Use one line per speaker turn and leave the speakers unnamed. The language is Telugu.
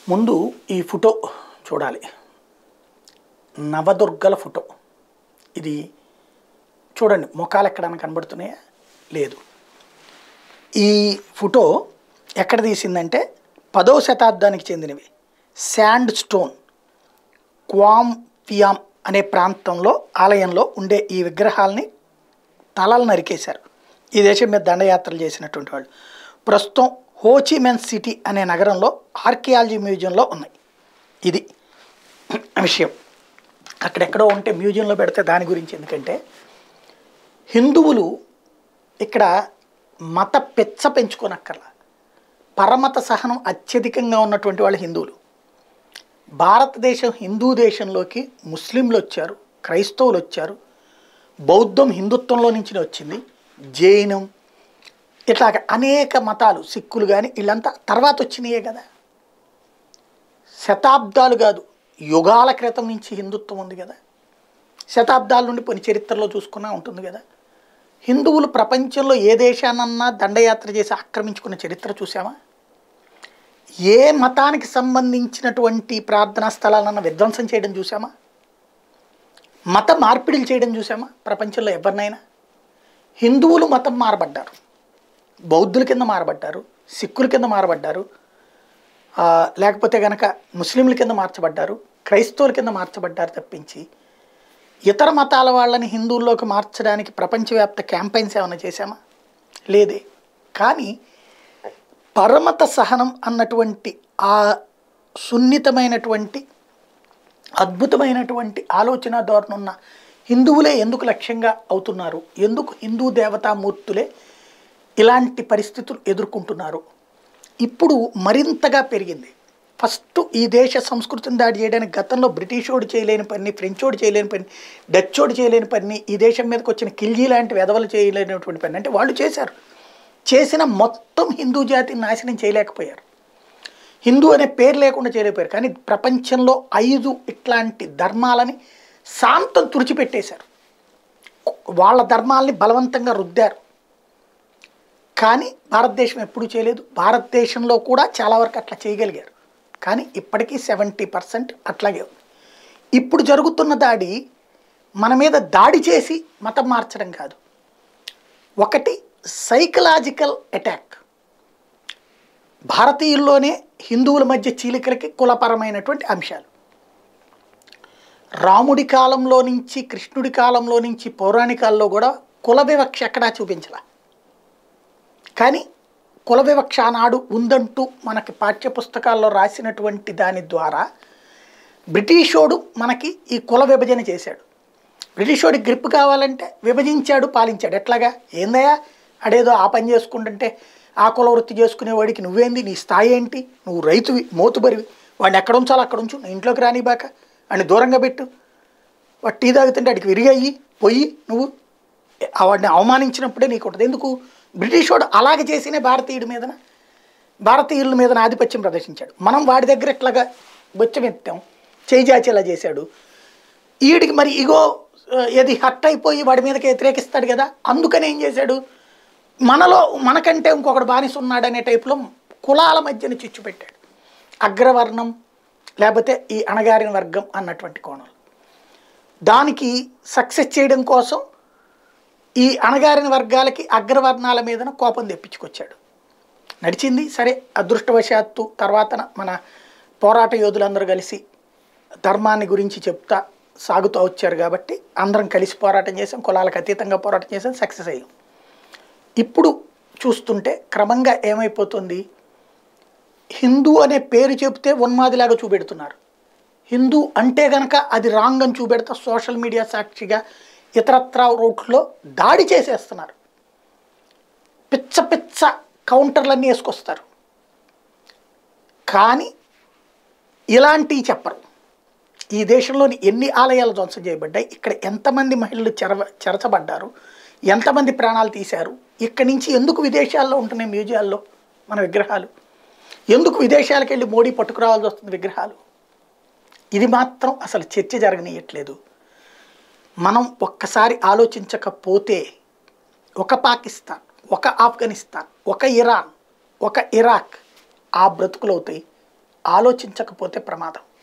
ముందు ఈ ఫోటో చూడాలి నవదుర్గల ఫోటో ఇది చూడండి ముఖాలు ఎక్కడైనా కనబడుతున్నాయా లేదు ఈ ఫోటో ఎక్కడ తీసిందంటే పదో శతాబ్దానికి చెందినవి శాండ్ స్టోన్ క్వామ్ ఫియామ్ అనే ప్రాంతంలో ఆలయంలో ఉండే ఈ విగ్రహాలని తలలు నరికేశారు ఈ దేశం మీద దండయాత్రలు చేసినటువంటి వాళ్ళు ప్రస్తుతం హోచిమెన్ సిటీ అనే నగరంలో ఆర్కియాలజీ మ్యూజియంలో ఉన్నాయి ఇది విషయం అక్కడెక్కడో ఉంటే మ్యూజియంలో పెడితే దాని గురించి ఎందుకంటే హిందువులు ఇక్కడ మత పెచ్చ పెంచుకోనక్కర్లా పరమత సహనం అత్యధికంగా ఉన్నటువంటి వాళ్ళు హిందువులు భారతదేశం హిందూ దేశంలోకి ముస్లింలు వచ్చారు క్రైస్తవులు వచ్చారు బౌద్ధం హిందుత్వంలో నుంచి వచ్చింది జైనం ఇట్లాగ అనేక మతాలు సిక్కులు కానీ వీళ్ళంతా తర్వాత వచ్చినాయే కదా శతాబ్దాలు కాదు యుగాల క్రితం నుంచి హిందుత్వం ఉంది కదా శతాబ్దాల నుండి కొన్ని చరిత్రలో చూసుకున్నా ఉంటుంది కదా హిందువులు ప్రపంచంలో ఏ దేశానన్నా దండయాత్ర చేసి ఆక్రమించుకున్న చరిత్ర చూసామా ఏ మతానికి సంబంధించినటువంటి ప్రార్థనా స్థలాలన్నా విధ్వంసం చేయడం చూసామా మత మార్పిడిలు చేయడం చూసామా ప్రపంచంలో ఎవరినైనా హిందువులు మతం మారబడ్డారు బౌద్ధుల కింద మారబడ్డారు సిక్కుల కింద మారబడ్డారు ఆ, లేకపోతే గనక ముస్లింల కింద మార్చబడ్డారు క్రైస్తవుల కింద మార్చబడ్డారు తప్పించి ఇతర మతాల వాళ్ళని హిందువుల్లోకి మార్చడానికి ప్రపంచవ్యాప్త క్యాంపెయిన్స్ ఏమైనా చేశామా లేదే కానీ పరమత సహనం అన్నటువంటి ఆ సున్నితమైనటువంటి అద్భుతమైనటువంటి ఆలోచన ధోరణి ఉన్న హిందువులే ఎందుకు లక్ష్యంగా అవుతున్నారు ఎందుకు హిందూ దేవతామూర్తులే ఇలాంటి పరిస్థితులు ఎదుర్కొంటున్నారు ఇప్పుడు మరింతగా పెరిగింది ఫస్ట్ ఈ దేశ సంస్కృతిని దాడి చేయడానికి గతంలో బ్రిటిషోడు చేయలేని పని ఫ్రెంచోడు చేయలేని పని డచ్చోడు చేయలేని పని ఈ దేశం మీదకి వచ్చిన కిల్జీ లాంటి వెధవలు చేయలేనటువంటి పని అంటే వాళ్ళు చేశారు చేసిన మొత్తం హిందూ జాతిని నాశనం చేయలేకపోయారు హిందూ అనే పేరు లేకుండా చేయలేకపోయారు కానీ ప్రపంచంలో ఐదు ఇట్లాంటి ధర్మాలని శాంతం తుడిచిపెట్టేశారు వాళ్ళ ధర్మాల్ని బలవంతంగా రుద్దారు కానీ భారతదేశం ఎప్పుడూ చేయలేదు భారతదేశంలో కూడా చాలా వరకు అట్లా చేయగలిగారు కానీ ఇప్పటికీ సెవెంటీ పర్సెంట్ అట్లాగే ఉంది ఇప్పుడు జరుగుతున్న దాడి మన మీద దాడి చేసి మతం మార్చడం కాదు ఒకటి సైకలాజికల్ అటాక్ భారతీయుల్లోనే హిందువుల మధ్య చీలికలకి కులపరమైనటువంటి అంశాలు రాముడి కాలంలో నుంచి కృష్ణుడి కాలంలో నుంచి పౌరాణికాల్లో కూడా కుల వివక్ష ఎక్కడా చూపించాల కానీ కుల వివక్ష ఆనాడు ఉందంటూ మనకి పాఠ్యపుస్తకాల్లో రాసినటువంటి దాని ద్వారా బ్రిటిషోడు మనకి ఈ కుల విభజన చేశాడు బ్రిటిషోడికి గ్రిప్ కావాలంటే విభజించాడు పాలించాడు ఎట్లాగా ఏందయ్యా అడేదో ఆ పని చేసుకుంటుంటే ఆ కుల వృత్తి చేసుకునేవాడికి నువ్వేంది నీ స్థాయి ఏంటి నువ్వు రైతువి మోతుబరివి వాడిని ఎక్కడ ఉంచాలో అక్కడ ఉంచు నీ ఇంట్లోకి రానిబాక వాడిని దూరంగా పెట్టు వాడు టీ తాగుతుంటే వాడికి విరిగాయి పోయి నువ్వు ఆ వాడిని అవమానించినప్పుడే నీకు ఉంటుంది ఎందుకు బ్రిటిష్ వాడు అలాగే చేసినే భారతీయుడి మీదన భారతీయుల మీద ఆధిపత్యం ప్రదర్శించాడు మనం వాడి దగ్గర ఎట్లాగా బొచ్చమెత్తాం చేయి చాచేలా చేశాడు ఈడికి మరి ఇగో ఆ, ఏది హట్ అయిపోయి వాడి మీదకి వ్యతిరేకిస్తాడు కదా అందుకని ఏం చేశాడు మనలో మనకంటే ఇంకొకడు బానిస ఉన్నాడు అనే టైపులో కులాల మధ్యన చిచ్చు పెట్టాడు అగ్రవర్ణం లేకపోతే ఈ అణగారిన వర్గం అన్నటువంటి కోణం దానికి సక్సెస్ చేయడం కోసం ఈ అణగారిన వర్గాలకి అగ్రవర్ణాల మీదన కోపం తెప్పించుకొచ్చాడు నడిచింది సరే అదృష్టవశాత్తు తర్వాత మన పోరాట యోధులందరూ కలిసి ధర్మాన్ని గురించి చెప్తా సాగుతూ వచ్చారు కాబట్టి అందరం కలిసి పోరాటం చేసాం కులాలకు అతీతంగా పోరాటం చేసాం సక్సెస్ అయ్యాం ఇప్పుడు చూస్తుంటే క్రమంగా ఏమైపోతుంది హిందూ అనే పేరు చెప్తే ఉన్మాదిలాగా చూపెడుతున్నారు హిందూ అంటే గనక అది రాంగ్ అని చూపెడతా సోషల్ మీడియా సాక్షిగా ఇతరత్ర రూట్లో దాడి చేసేస్తున్నారు పిచ్చ పిచ్చ కౌంటర్లన్నీ వేసుకొస్తారు కానీ ఇలాంటివి చెప్పరు ఈ దేశంలోని ఎన్ని ఆలయాలు ధ్వంసం చేయబడ్డాయి ఇక్కడ ఎంతమంది మహిళలు చెరవ చెరచబడ్డారు ఎంతమంది ప్రాణాలు తీశారు ఇక్కడి నుంచి ఎందుకు విదేశాల్లో ఉంటున్నాయి మ్యూజియాల్లో మన విగ్రహాలు ఎందుకు విదేశాలకు వెళ్ళి మోడీ పట్టుకురావాల్సి వస్తుంది విగ్రహాలు ఇది మాత్రం అసలు చర్చ జరగనీయట్లేదు మనం ఒక్కసారి ఆలోచించకపోతే ఒక పాకిస్తాన్ ఒక ఆఫ్ఘనిస్తాన్ ఒక ఇరాన్ ఒక ఇరాక్ ఆ బ్రతుకులు అవుతాయి ఆలోచించకపోతే ప్రమాదం